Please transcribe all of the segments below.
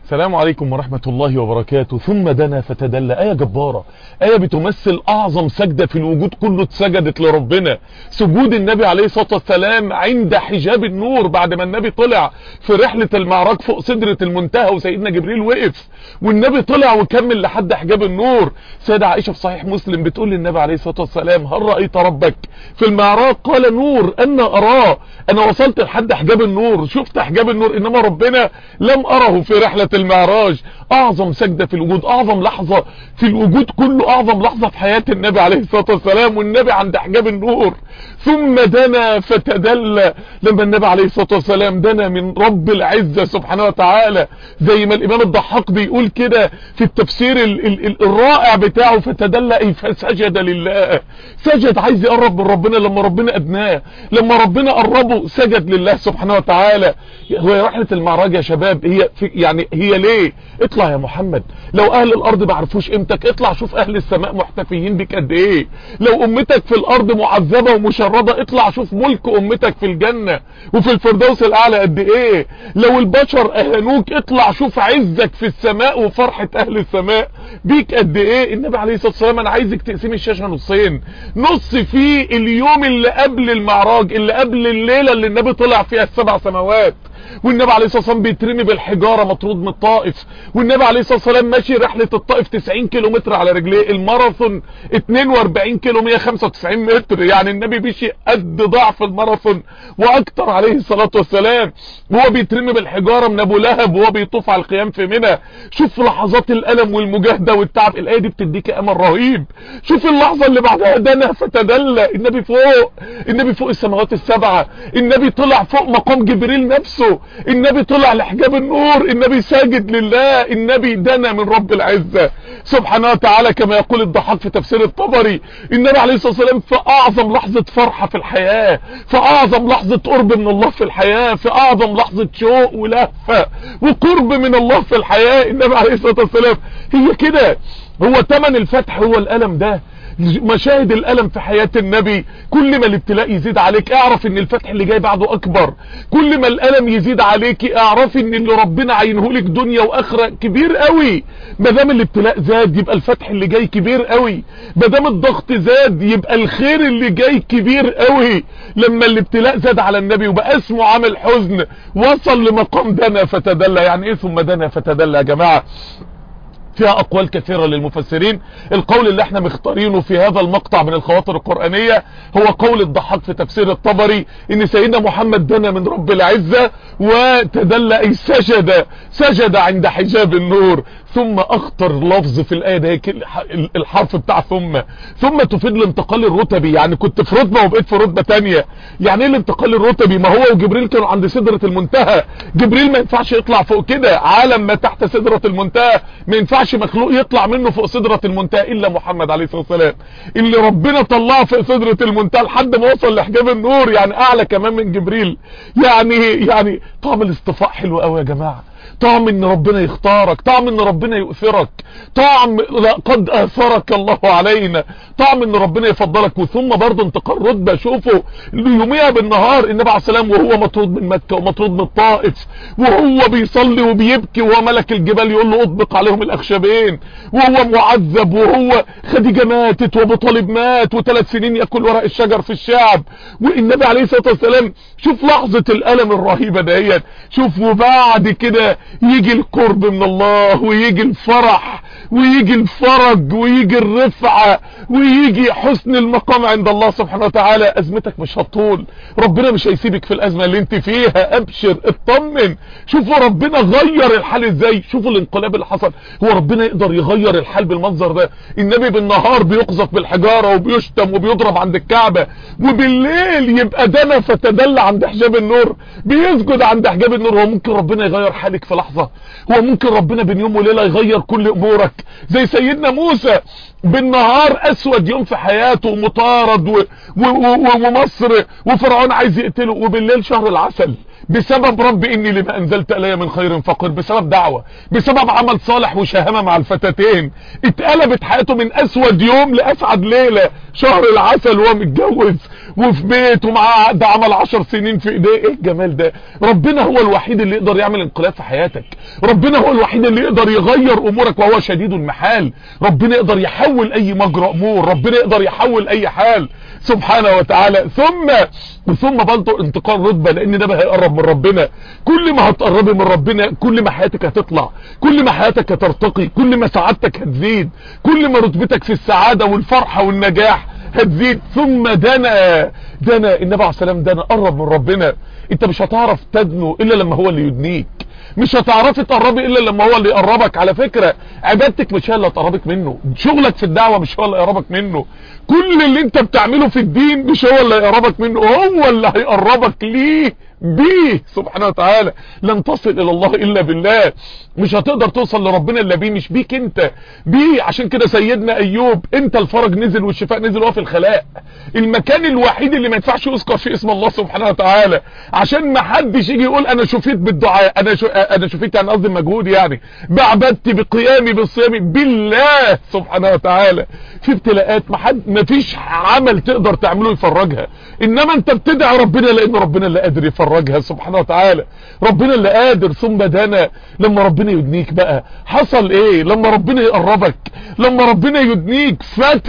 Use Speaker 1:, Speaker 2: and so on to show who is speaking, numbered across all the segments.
Speaker 1: السلام عليكم ورحمة الله وبركاته ثم دنا فتدلى آية جبارة آية بتمثل أعظم سجدة في الوجود كله اتسجدت لربنا سجود النبي عليه الصلاة والسلام عند حجاب النور بعد ما النبي طلع في رحلة المعراج فوق سدرة المنتهى وسيدنا جبريل وقف والنبي طلع وكمل لحد حجاب النور سيدة عائشة في صحيح مسلم بتقول للنبي عليه الصلاة والسلام هل رأيت ربك في المعراج قال نور أنا أراه أنا وصلت لحد حجاب النور شفت حجاب النور إنما ربنا لم أره في رحلة المعراج اعظم سجدة في الوجود اعظم لحظة في الوجود كله اعظم لحظة في حياة النبي عليه الصلاة والسلام والنبي عند حجاب النور ثم دنا فتدلى لما النبي عليه الصلاة والسلام دنا من رب العزة سبحانه وتعالى زي ما الامام الضحاك بيقول كده في التفسير ال ال ال الرائع بتاعه فتدلى اي فسجد لله سجد عايز يقرب من ربنا لما ربنا ادناه لما ربنا قربه سجد لله سبحانه وتعالى هو رحلة المعراج يا شباب هي في يعني هي ليه اطلع يا محمد لو اهل الارض ما عرفوش قيمتك اطلع شوف اهل السماء محتفيين بك قد ايه لو امتك في الارض معذبة ومشردة اطلع شوف ملك امتك في الجنة وفي الفردوس الاعلى قد ايه لو البشر اهانوك اطلع شوف عزك في السماء وفرحة اهل السماء بيك قد ايه النبي عليه الصلاة والسلام انا عايزك تقسمي الشاشة نصين نص فيه اليوم اللي قبل المعراج اللي قبل الليلة اللي النبي طلع فيها السبع سماوات والنبي عليه الصلاة والسلام بيترمي بالحجارة مطرود من الطائف والنبي عليه الصلاة والسلام ماشي رحلة الطائف 90 كيلومتر على رجليه الماراثون 42 كيلو 195 متر يعني النبي مشي قد ضعف الماراثون واكتر عليه الصلاة والسلام وهو بيترمي بالحجارة من ابو لهب وهو بيطوف على القيام في منى شوف لحظات الالم والمجاهدة والتعب الايه دي بتديك امل رهيب شوف اللحظة اللي بعدها دنا فتدلى النبي فوق النبي فوق السماوات السبعة النبي طلع فوق مقام جبريل نفسه النبي طلع لحجاب النور النبي ساجد لله النبي دنا من رب العزة سبحانه وتعالى كما يقول الضحاك في تفسير الطبري النبي عليه الصلاة والسلام في اعظم لحظة فرحة في الحياة في اعظم لحظة قرب من الله في الحياة في اعظم لحظة شوق ولهفة وقرب من الله في الحياة النبي عليه الصلاة والسلام هي كده هو تمن الفتح هو الالم ده مشاهد الالم في حياة النبي كل ما الابتلاء يزيد عليك اعرف ان الفتح اللي جاي بعده اكبر كل ما الالم يزيد عليك اعرف ان اللي ربنا عينه لك دنيا واخرة كبير قوي ما دام الابتلاء زاد يبقى الفتح اللي جاي كبير قوي ما دام الضغط زاد يبقى الخير اللي جاي كبير قوي لما الابتلاء زاد على النبي وبقى اسمه عامل حزن وصل لمقام دنا فتدلى يعني ايه ثم دنا فتدلى يا جماعه فيها اقوال كثيرة للمفسرين القول اللي احنا مختارينه في هذا المقطع من الخواطر القرآنية هو قول الضحاك في تفسير الطبري ان سيدنا محمد دنا من رب العزة وتدلى اي سجد سجد عند حجاب النور ثم اخطر لفظ في الايه ده الحرف بتاع ثم ثم تفيد الانتقال الرتبي يعني كنت في رتبه وبقيت في رتبه تانية يعني ايه الانتقال الرتبي ما هو وجبريل كانوا عند سدره المنتهى جبريل ما ينفعش يطلع فوق كده عالم ما تحت سدره المنتهى ما ينفعش مخلوق يطلع منه فوق سدره المنتهى الا محمد عليه الصلاه والسلام اللي ربنا طلعه فوق سدره المنتهى لحد ما وصل لحجاب النور يعني اعلى كمان من جبريل يعني يعني طعم الاصطفاء حلو قوي يا جماعه طعم ان ربنا يختارك طعم ان ربنا يؤثرك طعم قد اثرك الله علينا طعم ان ربنا يفضلك وثم برضه انتقال رتبه شوفوا يوميها بالنهار النبي عليه السلام وهو مطرود من مكه ومطرود من الطائف وهو بيصلي وبيبكي وهو ملك الجبال يقول له اطبق عليهم الاخشبين وهو معذب وهو خديجه ماتت وابو طالب مات وثلاث سنين ياكل ورق الشجر في الشعب والنبي عليه الصلاه والسلام شوف لحظه الالم الرهيبه ديت شوف وبعد كده يجي القرب من الله ويجي الفرح ويجي الفرج ويجي الرفعة ويجي حسن المقام عند الله سبحانه وتعالى ازمتك مش هتطول ربنا مش هيسيبك في الازمة اللي انت فيها ابشر اطمن شوفوا ربنا غير الحال ازاي شوفوا الانقلاب اللي حصل هو ربنا يقدر يغير الحال بالمنظر ده النبي بالنهار بيقذف بالحجارة وبيشتم وبيضرب عند الكعبة وبالليل يبقى دنا فتدلى عند حجاب النور بيسجد عند حجاب النور هو ممكن ربنا يغير حالك في لحظة هو ممكن ربنا بين يوم وليلة يغير كل امورك زي سيدنا موسى بالنهار اسود يوم في حياته مطارد و... و... و... ومصر وفرعون عايز يقتله وبالليل شهر العسل بسبب رب اني لما انزلت الي من خير فقير بسبب دعوة بسبب عمل صالح وشهامة مع الفتاتين اتقلبت حياته من اسود يوم لاسعد ليلة شهر العسل وهو متجوز وفي بيت ومعاه عقد عمل 10 سنين في ايديه ايه الجمال ده ربنا هو الوحيد اللي يقدر يعمل انقلاب في حياتك ربنا هو الوحيد اللي يقدر يغير امورك وهو شديد المحال ربنا يقدر يحول اي مجرى امور ربنا يقدر يحول اي حال سبحانه وتعالى ثم ثم برضه انتقال رتبه لان ده بقى هيقرب من ربنا كل ما هتقربي من ربنا كل ما حياتك هتطلع كل ما حياتك هترتقي كل ما سعادتك هتزيد كل ما رتبتك في السعاده والفرحه والنجاح هتزيد ثم دنا دنا النبي عليه السلام دنا قرب من ربنا انت مش هتعرف تدنو الا لما هو اللي يدنيك مش هتعرفي تقربي الا لما هو اللي يقربك على فكرة عبادتك مش هي اللي هتقربك منه شغلك في الدعوة مش هو اللي يقربك منه كل اللي انت بتعمله في الدين مش هو اللي يقربك منه هو اللي هيقربك ليه بيه سبحانه وتعالى لن تصل الى الله الا بالله مش هتقدر توصل لربنا الا بيه مش بيك انت بيه عشان كده سيدنا ايوب انت الفرج نزل والشفاء نزل وهو في الخلاء المكان الوحيد اللي ما ينفعش يذكر فيه اسم الله سبحانه وتعالى عشان ما حدش يجي يقول انا شفيت بالدعاء انا شو انا شفيت يعني قصدي مجهود يعني بعبدتي بقيامي بالصيام بالله سبحانه وتعالى في ابتلاءات ما حد ما فيش عمل تقدر تعمله يفرجها انما انت بتدعي ربنا لان ربنا اللي قادر يفرجها سبحانه وتعالى ربنا اللي قادر ثم دنا لما ربنا يدنيك بقى حصل ايه لما ربنا يقربك لما ربنا يدنيك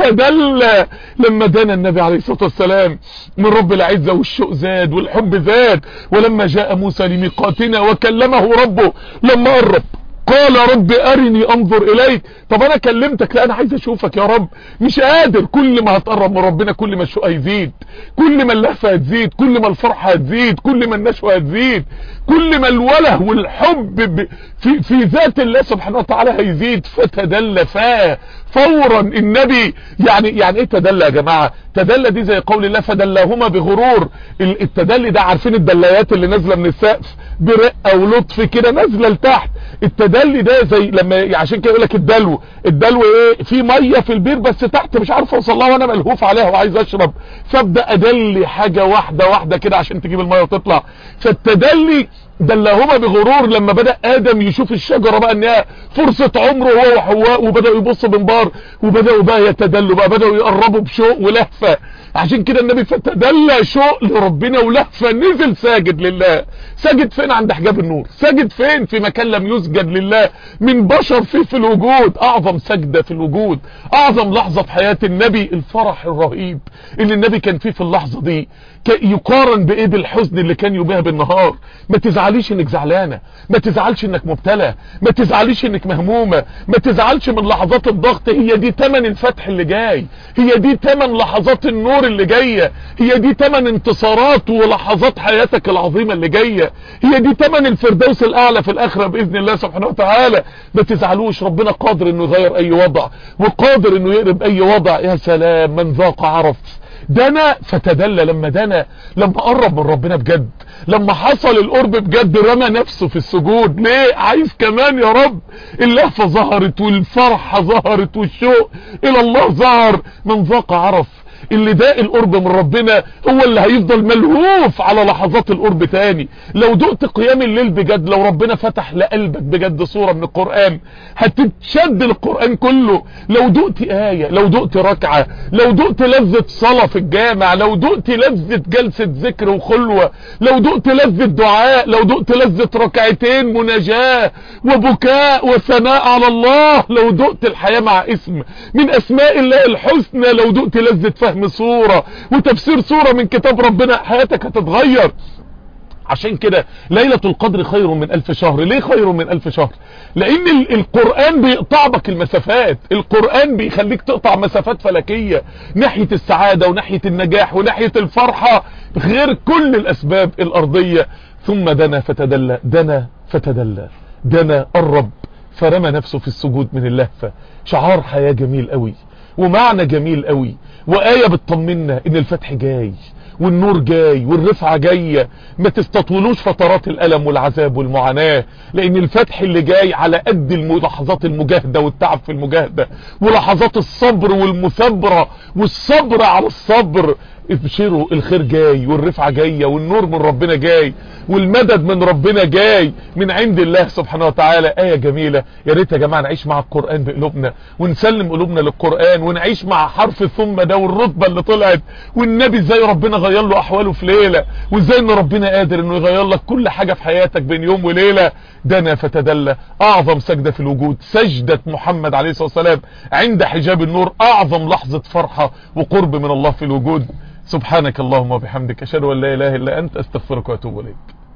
Speaker 1: فتدلى لما دنا النبي عليه الصلاة والسلام من رب العزة والشوق زاد والحب زاد ولما جاء موسى لميقاتنا وكلمه ربه لما قرب قال رب ارني انظر اليك طب انا كلمتك لا انا عايز اشوفك يا رب مش قادر كل ما هتقرب من ربنا كل ما الشوق هيزيد كل ما اللهفه هتزيد كل ما الفرحه هتزيد كل ما النشوه هتزيد كل ما الوله والحب ب... في في ذات الله سبحانه وتعالى هيزيد فتدلى فاه فورا النبي يعني يعني ايه تدلى يا جماعه تدلى دي زي قول الله فدلاهما بغرور التدلي ده عارفين الدلايات اللي نازله من السقف برقه ولطف كده نازله لتحت التدلي ده زي لما عشان كده يقول لك الدلو الدلو ايه في ميه في البير بس تحت مش عارف اوصل لها وانا ملهوف عليها وعايز اشرب فابدا ادلي حاجه واحده واحده كده عشان تجيب الميه وتطلع فالتدلي دلهما بغرور لما بدأ آدم يشوف الشجرة بقى انها فرصة عمره هو وحواء وبدأوا يبصوا بنبار وبدأوا بقى يتدلوا بقى بدأوا يقربوا بشوق ولهفة عشان كده النبي فتدلى شوق لربنا ولهفة نزل ساجد لله ساجد فين عند حجاب النور ساجد فين في مكان لم يسجد لله من بشر فيه في الوجود اعظم سجدة في الوجود اعظم لحظة في حياة النبي الفرح الرهيب اللي النبي كان فيه في اللحظة دي يقارن بايه بالحزن اللي كان يبيها بالنهار ما تزعليش انك زعلانة ما تزعلش انك مبتلى ما تزعليش انك مهمومة ما تزعلش من لحظات الضغط هي دي تمن الفتح اللي جاي هي دي تمن لحظات النور اللي جاية هي دي تمن انتصارات ولحظات حياتك العظيمة اللي جاية هي دي تمن الفردوس الاعلى في الاخرة باذن الله سبحانه وتعالى ما تزعلوش ربنا قادر انه يغير اي وضع وقادر انه يقلب اي وضع يا سلام من ذاق عرف دنا فتدلى لما دنا لما قرب من ربنا بجد لما حصل القرب بجد رمى نفسه في السجود ليه عايز كمان يا رب اللهفة ظهرت والفرحة ظهرت والشوق الى الله ظهر من ذاق عرف اللي داق القرب من ربنا هو اللي هيفضل ملهوف على لحظات القرب تاني لو دقت قيام الليل بجد لو ربنا فتح لقلبك بجد صورة من القرآن هتتشد القرآن كله لو دقت آية لو دقت ركعة لو دقت لذة صلاة في الجامع لو دقت لذة جلسة ذكر وخلوة لو دقت لذة دعاء لو دقت لذة ركعتين مناجاة وبكاء وثناء على الله لو دقت الحياة مع اسم من اسماء الله الحسنى لو دقت لذة فهم صورة وتفسير صورة من كتاب ربنا حياتك هتتغير عشان كده ليلة القدر خير من ألف شهر ليه خير من ألف شهر لأن القرآن بيقطع بك المسافات القرآن بيخليك تقطع مسافات فلكية ناحية السعادة وناحية النجاح وناحية الفرحة غير كل الأسباب الأرضية ثم دنا فتدلى دنا فتدلى دنا قرب فرمى نفسه في السجود من اللهفة شعار حياة جميل قوي ومعنى جميل قوي وآية بتطمنا ان الفتح جاي والنور جاي والرفعة جاية ما تستطولوش فترات الألم والعذاب والمعاناة لأن الفتح اللي جاي على قد لحظات المجاهدة والتعب في المجاهدة ولحظات الصبر والمثابرة والصبر على الصبر ابشروا الخير جاي والرفعة جاية والنور من ربنا جاي والمدد من ربنا جاي من عند الله سبحانه وتعالى آية جميلة يا ريت يا جماعة نعيش مع القرآن بقلوبنا ونسلم قلوبنا للقرآن ونعيش مع حرف ثم ده والرتبة اللي طلعت والنبي ازاي ربنا غير له احواله في ليلة وازاي ان ربنا قادر انه يغير لك كل حاجة في حياتك بين يوم وليلة دنا فتدلى اعظم سجدة في الوجود سجدة محمد عليه الصلاة والسلام عند حجاب النور اعظم لحظة فرحة وقرب من الله في الوجود سبحانك اللهم وبحمدك اشهد ان لا اله الا انت استغفرك واتوب اليك